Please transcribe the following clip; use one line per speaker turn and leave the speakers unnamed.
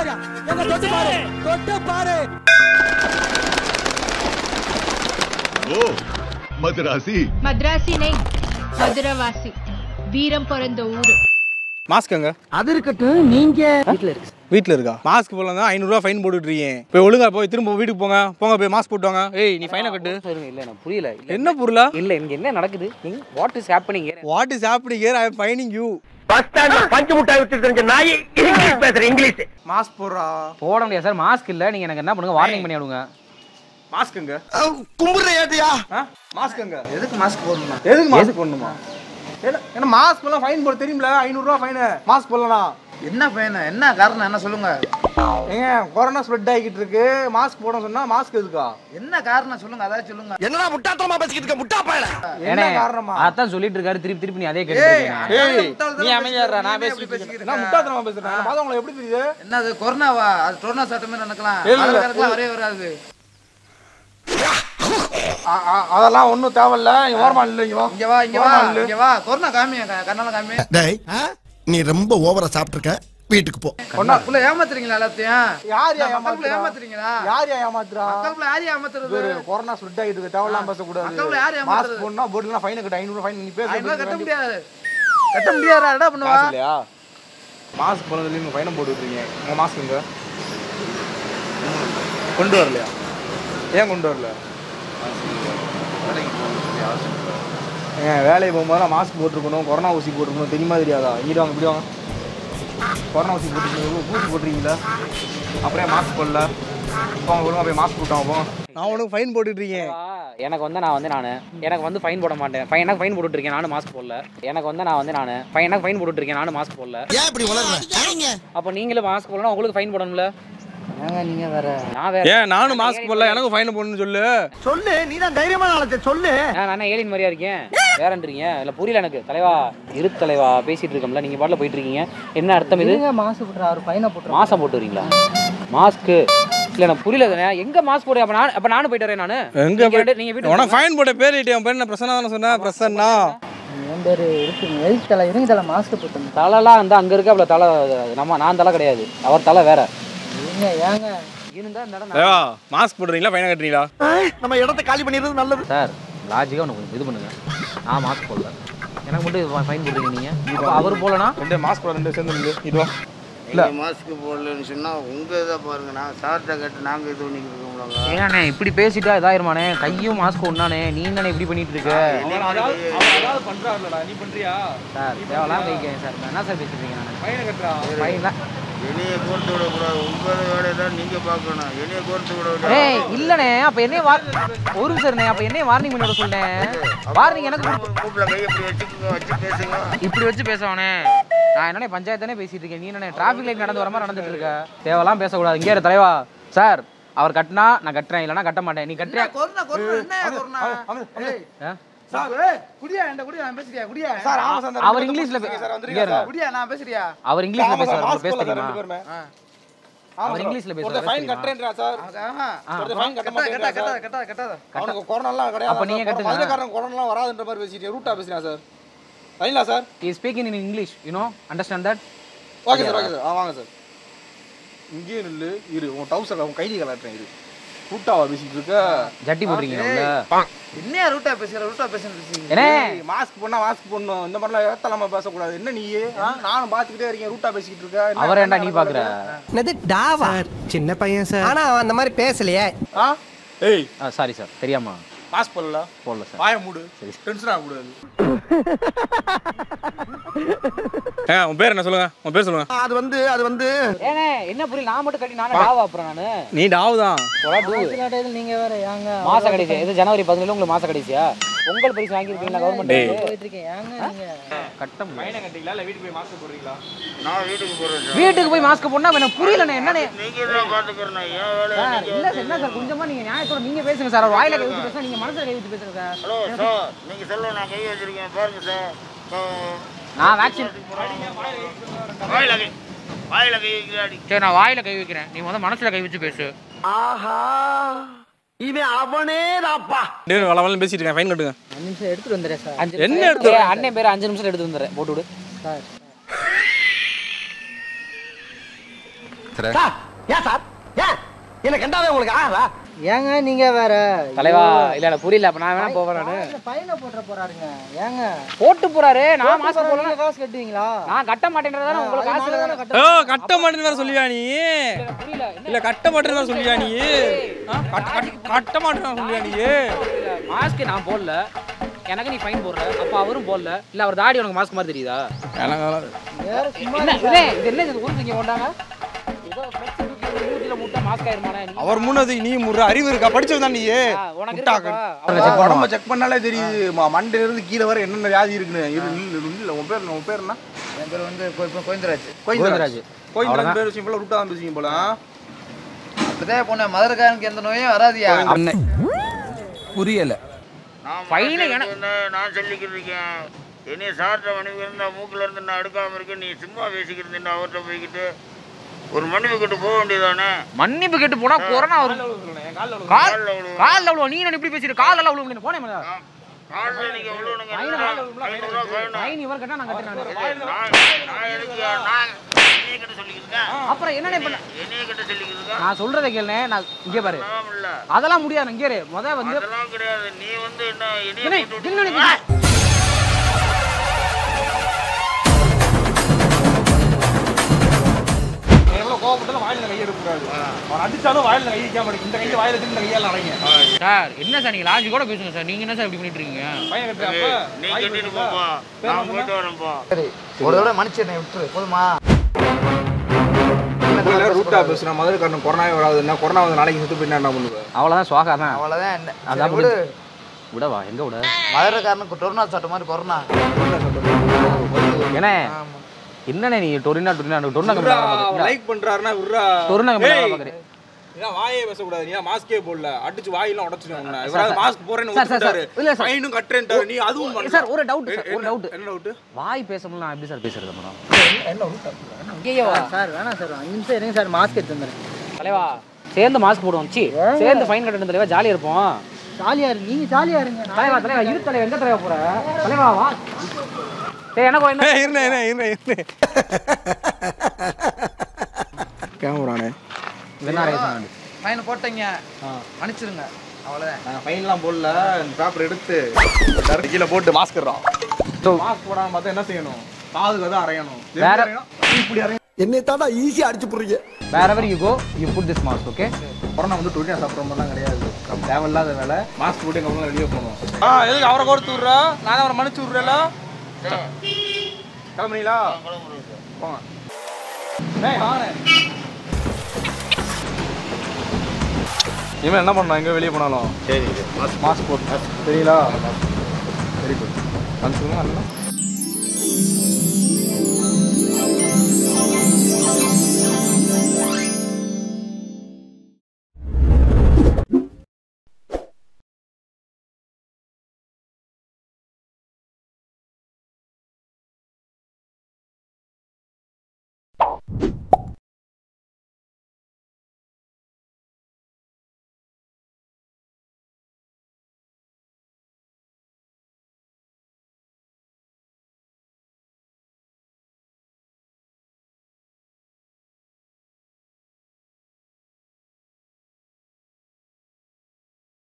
இல்லைங்க எங்க தொட்டு பாரு தொட்டு பாரு
ஓ மதுராசி
மദ്രാസി நெய் மதுரவாசி வீரம் பிறந்த ஊரு
மாஸ்க்குங்க
அது இருக்கட்டும் நீங்க வீட்டுல இருக்கு
வீட்டில் இருக்கா மாஸ்க் போடலாம் தான் ஐநூறுரூவா ஃபைன் போட்டுட்டு இருக்கீங்க போய் ஒழுங்கா போய் திரும்ப வீட்டுக்கு போங்க போங்க போய் மாஸ்க் போட்டு வாங்க ஏய் நீ ஃபைனை கட்டு
இல்ல எனக்கு புரியல இல்ல
என்ன பொருளா
இல்ல இங்க என்ன நடக்குது what is happening
what is happening here I am fining you
bus ஸ்டாண்ட்ல பஞ்சு முட்டாய் வித்து தெரிஞ்ச நாய் இங்கிலீஷ் பேசுற இங்கிலீஷ்
மாஸ்க் போடுறா
போட முடியாது சார் மாஸ்க் இல்ல நீங்க எனக்கு என்ன பண்ணுங்க வார்னிங் பண்ணி விடுங்க
மாஸ்க்குங்க
கும்புற ஏட்டியா
மாஸ்க்குங்க
எதுக்கு மாஸ்க் போடணும்
எதுக்கு மாஸ்க் போடணுமா ஏன்னா ஏன்னா மாஸ்க் போடலாம் ஃபைன் போட தெரியுமில ஐநூறுரூவா ஃபைனு மாஸ்க் போடலாம்
என்ன பையன் என்ன காரணம் என்ன சொல்லுங்க
ஏங்க கொரோனா ஸ்ப்ரெட் ஆகிக்கிட்டு இருக்கு மாஸ்க் போட சொன்னா மாஸ்க் எதுக்கா
என்ன காரணம் சொல்லுங்க அதான் சொல்லுங்க
என்னடா முட்டாத்தனமா பேசிக்கிட்டு இருக்க முட்டா பயல
என்ன காரணமா
அதான் சொல்லிட்டு இருக்காரு திருப்பி திருப்பி நீ அதே கேட்டு
ஏய்
நீ அமைதியாடுறா நான் பேசிட்டு
நான் முட்டாத்தனமா பேசுறேன் நான் பார்த்தா உங்களுக்கு எப்படி தெரியுது
என்னது கொரோனாவா அது கொரோனா சட்டமே நடக்கலாம்
இல்ல, இல்ல.
கணக்கெல்லாம் வரவே வராது
அ- அ- அதெல்லாம் ஒன்றும் தேவையில்ல நீ ஓரமா இல்லை இங்க வா
இங்க வா இங்க வா
ஓரமா நில்லு.
இங்க வா கொரோனா காமி கண்ணால காமி
டேய் நீ ரொம்ப ஓவரா சாப்பிட்டுருக்க வீட்டுக்கு போ
கண்ணாக்குள்ள ஏமாத்துறீங்களா எல்லாத்தையும்
யார் யா
மக்களுக்குள்ள
ஏமாத்துறா
ஏமாத்துறீங்களா
யார் யா ஏமாத்துறா
மக்களுக்குள்ள யார் ஏமாத்துறது
ஒரு கொரோனா ஸ்ப்ரெட் ஆகிட்டு இருக்கு தேவையில்லாம பேசக்கூடாது
மக்கள்ல யார் ஏமாத்துறது?
மாஸ்க் போடணும் போட்டுலாம் ஃபைன் கட்ட ஐநூறு ஃபைன் நீ பேச
அதெல்லாம் கட்ட முடியாது கட்ட முடியாதா என்ன பண்ணுவா
காசு இல்லையா மாஸ்க் போனதுல நீங்க ஃபைனை போட்டு விட்டுருங்க உங்க மாஸ்க் எங்க கொண்டு வரலையா ஏன் கொண்டு வரல ஏன் வேலைக்கு போகும்போது மாஸ்க் போட்டிருக்கணும் கொரோனா ஊசி போட்டிருக்கணும் தெரியுமா தெரியாதா இங்கிட்டு வாங்க இப்படி வாங்க கொரோனா ஊசி போட்டுருக்கீங்க ஊசி போட்டிருக்கீங்களா அப்படியே மாஸ்க் போடல போங்க ஒழுங்கா போய் மாஸ்க் போட்டாங்க போங்க நான் உனக்கு ஃபைன் போட்டுட்டு இருக்கேன்
எனக்கு வந்து நான் வந்து நான் எனக்கு வந்து ஃபைன் போட மாட்டேன் ஃபைன் எனக்கு ஃபைன் போட்டுட்டு இருக்கேன் நானும் மாஸ்க் போடல எனக்கு வந்து நான் வந்து நான் ஃபைன் எனக்கு ஃபைன் போட்டுட்டு இருக்கேன் நானும் மாஸ்க் போடல
ஏன் இப்படி வளர்ற
அப்போ நீங்களும் மாஸ்க் போடலாம் உங்களுக்கு ஃபைன் போடணும்ல
நீங்க வேற
நான் வேற
ஏன் நானும் மாஸ்க் போடல எனக்கும் ஃபைன் போடணும்னு சொல்லு
சொல்லு நீ தான் தைரியமான ஆளத்தை சொல்லு
நான் நான் ஏலியன் மாதிரியா இருக்கேன் வேறன்றீங்க இல்ல புரியல எனக்கு தலைவா இரு தலைவா பேசிட்டு இருக்கோம்ல நீங்க பாட்டுல போயிட்டு இருக்கீங்க என்ன அர்த்தம் இது
நீங்க மாசு போட்டுற அவர் பையனை போட்டுற
மாசம் போட்டு வரீங்களா மாஸ்க்கு இல்ல எனக்கு புரியல தானே. எங்க மாஸ்க் போடு அப்ப நான் அப்ப நானும் போயிட்டு வரேன் நானு
எங்க
நீங்க
போய்
ரெண்டு- நீங்க வீட்டுக்கு
உனக்கு ஃபைன் போட்ட பேர் என் பேர் என்ன பிரசன்னா தானே சொன்ன பிரசன்னா
என் பேரு இருக்குங்க எதுக்கு தலை இருங்க தலை மாஸ்க் போட்டுங்க
தலைலாம் வந்து அங்க இருக்க அவ்வளவு தலை நம்ம நான் தலை கிடையாது அவர் தலை வேற
ஏங்க ஏங்க
இருந்தா இந்த இடம்
தேவா மாஸ்க் போடுறீங்களா ஃபைன் கட்டுறீங்களா
நம்ம இடத்தை காலி பண்ணிடுறது நல்லது
சார் லாஜிக்காக ஒன்று இது பண்ணுங்க நான் மாஸ்க் போடல எனக்கு மட்டும் ஃபைன் போடுறீங்க நீங்க அப்ப அவர் போலனா
ரெண்டு மாஸ்க் போட ரெண்டு சேர்ந்து நில்லு. இது வா
இல்லை மாஸ்க் போடலன்னு சொன்னால் உங்கள் இதை பாருங்க நான் சார்ட்ட கேட்டு நாங்கள் இது பண்ணிக்கிட்டு இருக்கோம்லங்க
ஏண்ணே இப்படி பேசிட்டா இதாயிருமாண்ணே கையும் மாஸ்க் ஒண்ணானே நீ தானே இப்படி பண்ணிட்டு இருக்க
அதாவது பண்றாருலடா நீ பண்றியா
சார் தேவலாம் கைக்கேன் சார் நான் என்ன சார் பேசிட்டு இருக்கேன் நான்
ஃபைனை கட்டுறா
ஃபைன்லாம்
என்னைய கோர்த்து விடக்கூடாது உங்கள் வேலையை தான் நீங்கள் பார்க்கணும் என்னைய கோர்த்து விட
ஏய் இல்லண்ணே அப்ப என்னைய வார் ஒரு நிமிஷம்ண்ணே அப்ப என்னைய வார்னிங் பண்ணி விட சொல்லேன் வார்னிங் எனக்கு கொடு.
கூப்பிட கையை இப்படி வச்சுக்கோங்க வச்சு பேசுங்க
இப்படி வச்சு பேசவனே நான் என்னண்ணே பஞ்சாயத்து தானே பேசிட்டு இருக்கேன் நீ என்னண்ணே டிராஃபிக் லைட் நடந்து வர மாதிரி நடந்துட்டு இருக்க தேவலாம் பேசக்கூடாது இங்கே இரு தலைவா சார் அவர் கட்டினா நான் கட்டுறேன் இல்லைன்னா கட்ட மாட்டேன் நீ கட்டுறியா ஆ?
சார் ஆமா சார் இந்த
அவர்
ரெண்டு
இங்கிலீஷ்ல
பேரும்
பே-
சார்
இங்க
வந்திருக்காரு
இருங்க. அவர் இங்கிலீஷ்ல
ஆமா சார்
பேசுறாரு
மாஸ்க்
பேச
போடல
தெரியுமா
ரெண்டு பேருமே ஆமா
அவர்
சார்.
இங்கிலீஷ்ல பேசுறாரு,
ஒருத்தன் ஃபைன்
தெரியுமா?
கட்டுறேன்றா சார் ஒருத்தன் ஃபைன் கட்ட மாட்டேங்கிறா சார் அவனுக்கு கொரோனாலாம் கிடையாது
அப்ப நீங்க கட்டுங்க.
மதுரைக்காரன் கொரோனாலாம் வராதுன்ற மாதிரி பேசிட்டு ரூட்டா பேசுறேன் சார் சரிங்களா sir
is speaking in English you know understand that
okay sir okay sir ஆ வாங்க சார் இங்கேயே நில்லு இரு உன் டவுசர் உன் கைதி கலாட்டுறேன் இரு ரூட்டாவா பேசிட்டு இருக்க
ஜட்டி போடுறீங்க
என்னையா ரூட்டா பேசுகிற ரூட்டா பேசுன்னு
என்ன
மாஸ்க் போடா மாஸ்க் போடணும் இந்த மாதிரிலாம் ஏத்தலாமா பேசக்கூடாது என்ன நீ ஆ? நானும் பார்த்துக்கிட்டே இருக்கேன் ரூட்டா பேசிக்கிட்டு இருக்க என்ன-
அவர் ஏன்டா நீ பாக்குற
என்னது டாவா சின்ன பையன் சார் ஆனா அவன் அந்த மாதிரி பேசலையே
ஆ ஏய்
சாரி சார் தெரியாமா
மாஸ்க் போடல
போடல சார்
வாய மூடு டென்ஷன் ஆகக்கூடாது ஏ உன் பேர் என்ன சொல்லுங்க உன் பேர் சொல்லுங்க
அது வந்து அது வந்து
ஏனே என்ன புரியல நான் மட்டும் கட்டி நானே டாவா அப்புறம் நானு
நீ டாவு தான்
நீங்க வேற ஏங்க
மாச கடைசி இது ஜனவரி பதினேழு உங்களுக்கு மாச கடைசியா பொங்கல் பரிசு வாங்கியிருக்கீங்களா கவர்மெண்ட்
போயிட்டு இருக்கேன் ஏங்க நீங்க
கட்ட முடியாது.
கட்டிங்களா இல்லை வீட்டுக்கு போய் மாஸ்க் போடுறீங்களா
நான் வீட்டுக்கு போகிறேன் சார்
வீட்டுக்கு போய் மாஸ்க் போடணும் எனக்கு புரியலண்ணே என்னண்ணே
நீங்கள் தான் பார்த்துக்கிறேன் என் வேலையை
சார் இல்ல சார் என்ன சார் கொஞ்சமா நீங்க நியாயத்தோட நீங்க பேசுங்க சார் அவர் வாயில கை வச்சு பேசுனா நீங்க மனசுல கை வச்சு பேசுங்க சார்
ஹலோ சார் நீங்கள் சொல்ல நான் கை வச்சிருக்கேன் பாருங்க சார்
நான் வேக்சின்
வாயில கை வாயில கை வைக்கிறாடி
சரி நான் வாயில கை வைக்கிறேன் நீ வந்து மனசுல கை வச்சு பேசு
ஆஹா இவன் அவனே தாப்பா
டேய் வள வளன்னு பேசிட்டு இருக்கேன் ஃபைன் கட்டுங்க
அஞ்சு நிமிஷம் எடுத்துட்டு வந்துடுறேன் சார்
அஞ்சு
என்ன
நிமிஷம்.
எடுத்து
ஏய், அண்ணன் பேர் அஞ்சு நிமிஷம் எடுத்து வந்துடுறேன் போட்டு விடு
சார்
சார் ஏன் சார் ஏன் என்ன கண்டாவே உங்களுக்கு ஆகா
ஏங்க நீங்க வேற
தலைவா இல்ல இல்ல புரியல அப்ப நான் வேணா போவேன் நானு
பையனை போட்டுற போறாருங்க ஏங்க
போட்டு போறாரு நான் மாசம்
போடுறா,
போடலாம்
நீங்க காசு கட்டுவீங்களா
நான் கட்ட மாட்டேன்றதானே உங்களுக்கு காசு
அதனால
இல்ல
தானே
ஓ கட்ட மாட்டேன்னு வேற சொல்லியா நீ
புரியல
இல்ல கட்ட மாட்டேன்னு வேற சொல்லியா நீ ஆ, கட்ட- கட்ட- கட்ட மாட்டேன்னு சொல்லியா நீ
மாஸ்க் நான் போடல எனக்கு நீ ஃபைன் போடுற அப்ப அவரும் போடல இல்ல அவர் தாடி உனக்கு மாஸ்க் மாதிரி தெரியுதா
எனக்கு
வேற சும்மா
என்ன இதே இது என்ன இது ஊருக்கு இங்க கொண்டாங்க ஏதோ ஃப்ளெக்ஸ் தூக்கி வந்து மூஞ்சில முட்டை மாஸ்க் ஆயிருமானே நீ
அவர் முன்னது நீ முறை அறிவு இருக்கா படிச்சது தான் நீ
ஆ, உனக்கு
முட்டாக்க.
இருக்கா
உடம்ப செக் பண்ணாலே தெரியுது ம- மண்டையில இருந்து கீழே வர என்னென்ன வியாதி இருக்குன்னு இரு நில்லு, நில்லு. உன் பேர் என்ன? உன் பேர் என்ன
என் பேர் வந்து கோ- கோவிந்தராஜ்
கோவிந்தராஜ்.
கோயிந்தராஜ் பேர் வச்சு இவ்வளவு விட்டா தான் பேசுவீங்க போல ஆ?
அப்படிதான் பொண்ணு மதுரக்காரனுக்கு எந்த நோயும் வராதியா
புரியல
நான்
Fine
மனசுல
என-
இருந்து நான் சொல்லிக்கிட்டு இருக்கேன் என்னைய சார்ட்ட மனைவி இருந்தா மூக்குல இருந்து நான் எடுக்காம இருக்கேன் நீ சும்மா பேசிக்கிட்டு இருந்தா அவர்கிட்ட போய்கிட்டு ஒரு மனைவி கிட்ட போக வேண்டியதானே
மன்னிப்பு கேட்டு போனா கொரோனா வரும் கால்
கால்ல விழுவும்.
கால்ல விழுவோம் நீ என்ன இப்படி பேசிட்டு கால்ல எல்லாம் விழுவும் போனே மேல
கால்ல நீங்க விழுவணுங்க
ஃபைன்
ஐநூறுரூவா ஃபைன்
ஃபைன் இவர் கட்டா நான் கட்டுறேன்
நான் நான் எதுக்கு நான் என்னைய கிட்ட சொல்லிக்கிட்டு இருக்கேன்
அப்புறம் என்னண்ணே பண்ண
என்னைய கிட்ட சொல்லிக்கிட்டு இருக்கேன்
நான் சொல்றதை கேளுனே நான் இங்க பாரு
அதெல்லாம் இல்ல
அதெல்லாம் முடியாது இங்கே இரு. முத வந்து
அதெல்லாம் கிடையாது நீ வந்து என்ன என்னைய
என்ன
போட்டு
என்ன
விட்டு-
நினைக்கிற?
நீ எவ்வளவு கோவப்பட்டாலும் வாயில கை எடுக்கக்கூடாது அவன் அடிச்சாலும் வாயில கை வைக்காம இருக்கு. இந்த கையில வாயில வச்சு இந்த கையால அடைங்க
சார் என்ன சார் நீங்க லாஜிக் கூட பேசுங்க சார் நீங்க என்ன சார் இப்படி பண்ணிட்டு இருக்கீங்க
பையன் கட்டுறப்ப
நீ கட்டிட்டு போப்பா நான் போயிட்டு வரேன்ப்பா
ஒரு தடவை மன்னிச்சிருந்தேன் விட்டுரு போதுமா
ரூட்டா பேசுனா மதுரைக்காரன் கொரோனாவே வராதுன்னா கொரோனா வந்து நாளைக்கு செத்து போயிட்டா என்ன பண்ணுவேன்
அவ்வளவுதான் சுவாகா தான்
அவ்வளவுதான் என்ன
அதான்
சரி, விடு
விடவா எங்க விட
மதுரைக்காரனுக்கு டொர்னா சாட்ட மாதிரி கொரோனா
ஏனே என்னண்ணே நீ டொரினா டொரினா டொரினா கம்பெனி
லைக் பண்றாருன்னா விட்றா
டொரினா கம்பெனி
ஏய்,
பாக்குறேன்
நீ வாயே பேசக்கூடாது நீ மாஸ்கே போடல அடிச்சு வாயெல்லாம் உடச்சிடுவேன் உன்னை. இவராவது மாஸ்க் போறேன்னு
சார், சார்,
ஒத்துக்கிட்டாரு
இல்ல சார்.
ஃபைனும் கட்டுறேன்ட்டாரு நீ அதுவும் பண்ணல.
சார் ஒரு டவுட் சார் ஒரு
என்ன-
டவுட்
என்ன டவுட்
வாய் பேச முடியல நான் எப்படி சார் பேசுறது அப்புறம் ஐயோ
சார் வேணாம் சார் அஞ்சு நிமிஷம் இருங்க சார் மாஸ்க் எடுத்து வந்துடுறேன்
தலைவா சேர்ந்து மாஸ்க் போடுவோம் சி சேர்ந்து ஃபைன் கட்டணும் தலைவா ஜாலியா இருப்போம்
ஜாலியா இருங்க நீங்க ஜாலியா இருங்க நான்
தலைவா தலைவா இரு தலைவா எங்க தலைவா போற தலைவா வா ஏய் எனக்கு என்ன
இருந்தேன் இருந்தேன் இருந்தேன் இருந்தேன் கேமரானே
என்ன ரேஸ்
ஃபைன் போட்டீங்க மன்னிச்சிருங்க அவ்வளவுதான்
நாங்கள் ஃபைன்லாம் போடல இந்த பேப்பர் எடுத்து டேரக்ட் கீழே போட்டு மாஸ்க் இடுறோம் மாஸ்க் போடாம பார்த்தா என்ன செய்யணும் காதுக்கு தான் அரையணும் எப்படி
வேற-
அரையணும்? இப்படி அரையணும்
என்னை தாண்டா ஈஸியா அடிச்சு போடுறீங்க
வேறவர் you go you put this mask okay
corona வந்து டொரினா சாப்பிட்ற மாதிரிலாம் கிடையாது தேவையில்லாத வேலை மாஸ்க் போட்டு எங்கள் வெளியே போகணும் ஆ எதுக்கு அவரை கொடுத்து விட்றா நான் அவரை மன்னிச்சு விட்றேல கிளம்புறீங்களா போங்க ஏய் வாங்க இனிமேல் என்ன பண்ணணும் எங்கே வெளியே போனாலும்
சரி
மாஸ்க் போட்டு சரிங்களா வெரி குட் அனுப்பிச்சுங்க அண்ணா